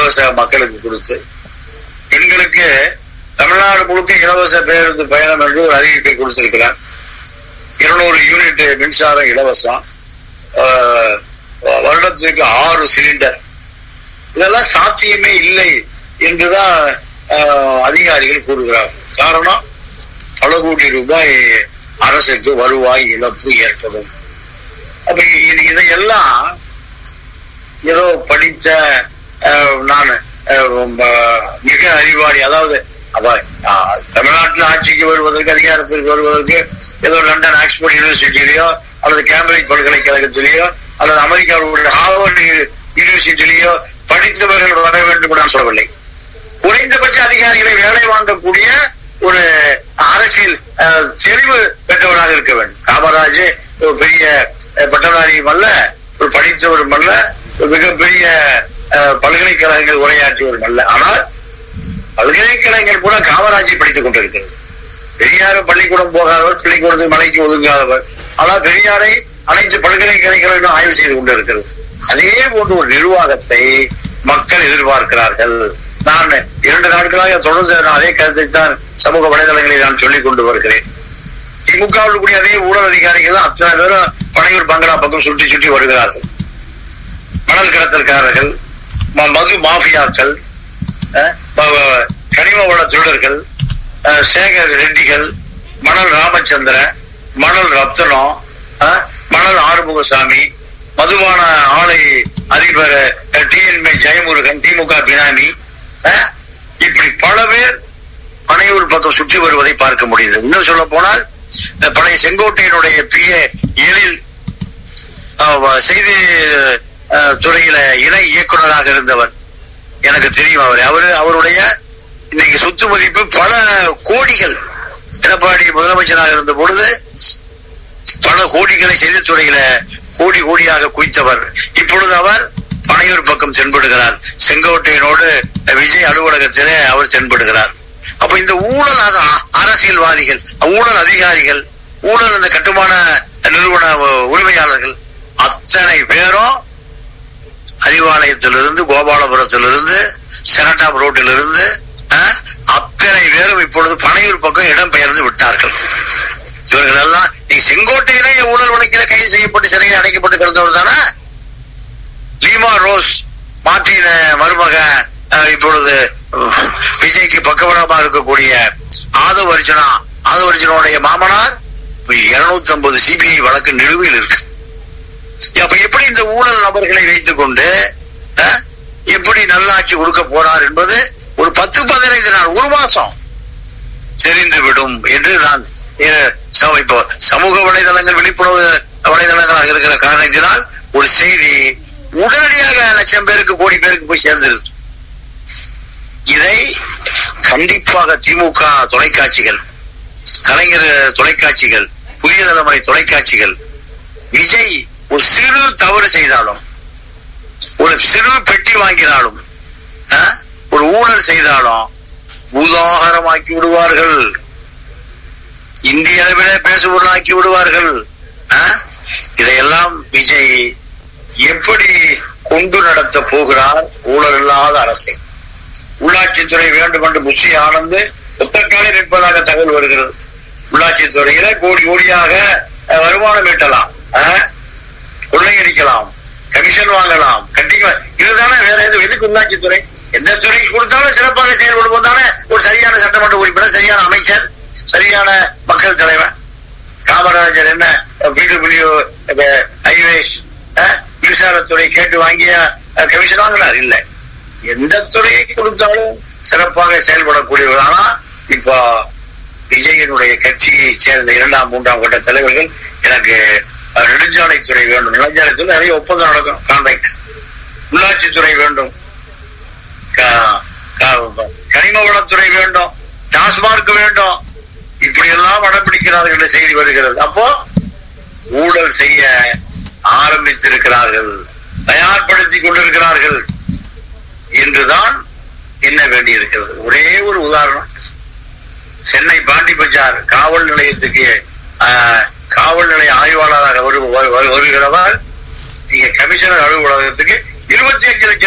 இலவச மக்களுக்கு கொடுத்து பெண்களுக்கு தமிழ்நாடு முழுக்க இலவச பேருந்து பயணம் என்று ஒரு அறிவிப்பை கொடுத்திருக்கிறார் இருநூறு யூனிட் மின்சாரம் இலவசம் ஆஹ், வருடத்திற்கு ஆறு சிலிண்டர் இதெல்லாம் சாத்தியமே இல்லை என்றுதான் ஆஹ், அதிகாரிகள் கூறுகிறார் காரணம் பல கோடி ரூபாய் அரசுக்கு வருவாய் இழப்பு ஏற்படும் அப்ப இது இதையெல்லாம் ஏதோ படித்த ஆஹ், நான் ஆஹ், ரொம்ப மிக அறிவாளி அதாவது அப்ப ஆஹ், தமிழ்நாட்டில் ஆட்சிக்கு வருவதற்கு அதிகாரத்திற்கு வருவதற்கு ஏதோ லண்டன் ஆக்ஸ்போர்ட் யூனிவர்சிட்டியிலயோ அல்லது கேம்பிரிட்ஜ் பல்கலைக்கழகத்திலேயோ அல்லது அமெரிக்காவில் உள்ள ஹார்வர்ட் யூனிவர்சிட்டியிலேயோ படித்தவர்கள் வர வேண்டும் என்று நான் சொல்லவில்லை குறைந்தபட்ச அதிகாரிகளை வேலை வாங்கக்கூடிய ஒரு அரசியல் அஹ், தெளிவு பெற்றவராக இருக்க வேண்டும் காமராஜ் ஒரு பெரிய அஹ், பட்டதாரியும் அல்ல ஒரு படித்தவரும் அல்ல ஒரு மிகப்பெரிய அஹ், பல்கலைக்கழகங்கள் உரையாற்றியவரும் அல்ல ஆனால் பல்கலைக்கழகங்கள் கூட காமராஜை படித்துக் கொண்டிருக்கிறது பெரியாரும் பள்ளிக்கூடம் போகாதவர் பள்ளிக்கூடத்துக்கு மலைக்கு ஒதுங்காதவர் ஆனால் பெரியாரை அனைத்து பல்கலைக்கழகங்களும் ஆய்வு செய்து கொண்டிருக்கிறது அதே போன்ற ஒரு நிர்வாகத்தை மக்கள் எதிர்பார்க்கிறார்கள் நான் இரண்டு நாட்களாக தொடர்ந்து நான் அதே கருத்தை தான் சமூக வலைதளங்களில் நான் சொல்லிக் கொண்டு வருகிறேன் திமுகவில் கூடிய அதே ஊழல் அதிகாரிகள் தான் அத்தனை பேரும் பனையூர் பங்களா பக்கம் சுற்றி சுற்றி வருகிறார்கள் மணல் கடத்தல்காரர்கள் ம- மது மாஃபியாக்கள் அஹ், ம- ம- கனிம வள திருடர்கள் அஹ், சேகர் ரெட்டிகள் மணல் ராமச்சந்திரன் மணல் ரத்னம் அஹ், மணல் ஆறுமுகசாமி மதுபான ஆலை அதிபர் டிஎன்மே ஜெயமுருகன் திமுக பினாமி அஹ், இப்படி பல பேர் பனையூர் பக்கம் சுற்றி வருவதை பார்க்க முடியுது இன்னும் சொல்ல போனால் அஹ், பழைய செங்கோட்டையினுடைய பிஏ எழில் அஹ், செய்தி அஹ், துறையில இணை இயக்குனராக இருந்தவர் எனக்கு தெரியும் அவர் அவரு அவருடைய இன்னைக்கு சொத்து மதிப்பு பல கோடிகள் எடப்பாடி முதலமைச்சராக இருந்த பொழுது பல கோடிகளை செய்தித்துறையில கோடி கோடியாக குவித்தவர் இப்பொழுது அவர் பனையூர் பக்கம் தென்படுகிறார் செங்கோட்டையனோடு விஜய் அலுவலகத்திலே அவர் தென்படுகிறார் அப்ப இந்த ஊழல் அ- அரசியல்வாதிகள் ஊழல் அதிகாரிகள் ஊழல் இந்த கட்டுமான நிறுவன உரிமையாளர்கள் அத்தனை பேரும் அறிவாலயத்திலிருந்து கோபாலபுரத்திலிருந்து செனட்டாப் ரோட்டிலிருந்து அஹ், அத்தனை பேரும் இப்பொழுது பனையூர் பக்கம் இடம் பெயர்ந்து விட்டார்கள் இவர்கள் எல்லாம் நீ செங்கோட்டையிலே ஊழல் வழக்கில் கைது செய்யப்பட்டு சிறையில் அடைக்கப்பட்டு கிடந்தவர் தானே லீமா ரோஸ் மார்டின் மருமக அஹ், இப்பொழுது அஹ், விஜய்க்கு பக்கபலமா இருக்கக்கூடிய ஆதவ அர்ஜுனா ஆதவ அர்ஜுனோடைய மாமனார் இருநூத்தி ஐம்பது சிபிஐ வழக்கு நிலுவையில் இருக்கு அப்ப எப்படி இந்த ஊழல் நபர்களை வைத்துக் கொண்டு அஹ், எப்படி நல்லாட்சி கொடுக்க போறார் என்பது ஒரு பத்து பதினைந்து நாள் ஒரு மாசம் தெரிந்து விடும் என்று நான் அஹ், சம- இப்போ சமூக வலைதளங்கள் விழிப்புணர்வு வலைதளங்களாக இருக்கிற காரணத்தினால் ஒரு செய்தி உடனடியாக லட்சம் பேருக்கு கோடி பேருக்கு போய் சேர்ந்துருது இதை கண்டிப்பாக திமுக தொலைக்காட்சிகள் கலைஞர் தொலைக்காட்சிகள் புதிய தலைமுறை தொலைக்காட்சிகள் விஜய் ஒரு சிறு தவறு செய்தாலும் ஒரு சிறு பெட்டி வாங்கினாலும் அஹ், ஒரு ஊழல் செய்தாலும் உதாகரமாக்கி விடுவார்கள் இந்திய அளவிலே பேசுபொருளாக்கி விடுவார்கள் அஹ், இதையெல்லாம் விஜய் எப்படி கொண்டு நடத்த போகிறார் ஊழல் இல்லாத அரசை உள்ளாட்சித்துறை வேண்டும் என்று புஷி ஆனந்து ஒத்தக்காலே நிற்பதாக தகவல் வருகிறது உள்ளாட்சித்துறையில கோடி கோடியாக அஹ், வருமானம் ஈட்டலாம் அஹ், கொள்ளையடிக்கலாம் கமிஷன் வாங்கலாம் கட்டி இதுதானே வேற எது எதுக்கு உள்ளாட்சித்துறை எந்த துறைக்கு கொடுத்தாலும் சிறப்பாக செயல்படுவோம் தானே ஒரு சரியான சட்டமன்ற உறுப்பினர் சரியான அமைச்சர் சரியான மக்கள் தலைவர் காமராஜர் என்ன பிடபிள்யூ ஹைவேஸ் மின்சாரத்துறை கேட்டு வாங்கிய அஹ், கமிஷன் வாங்கினார் இல்ல எந்த துறையை கொடுத்தாலும் சிறப்பாக செயல்படக்கூடியவர் ஆனா இப்போ விஜயனுடைய கட்சியை சேர்ந்த இரண்டாம் மூன்றாம் கட்ட தலைவர்கள் எனக்கு அஹ், நெடுஞ்சாலைத்துறை வேண்டும் நெடுஞ்சாலைத்துறை நிறைய ஒப்பந்தம் நடக்கும் கான்ட்ராக்ட் உள்ளாட்சித்துறை வேண்டும் க- க- கனிம வளத்துறை வேண்டும் டாஸ்மார்க் வேண்டும் இப்படி எல்லாம் வடம்பிடிக்கிறார்கள் என்ற செய்தி வருகிறது அப்போ ஊழல் செய்ய ஆரம்பித்திருக்கிறார்கள் தயார்படுத்திக் கொண்டிருக்கிறார்கள் என்றுதான் எண்ண வேண்டியிருக்கிறது ஒரே ஒரு உதாரணம் சென்னை பாண்டி பஜார் காவல் நிலையத்துக்கு ஆஹ், காவல் நிலைய ஆய்வாளராக வரு- வரு- வருகிறவர் இங்க கமிஷனர் அலுவலகத்துக்கு இருபத்தி அஞ்சு லட்சம்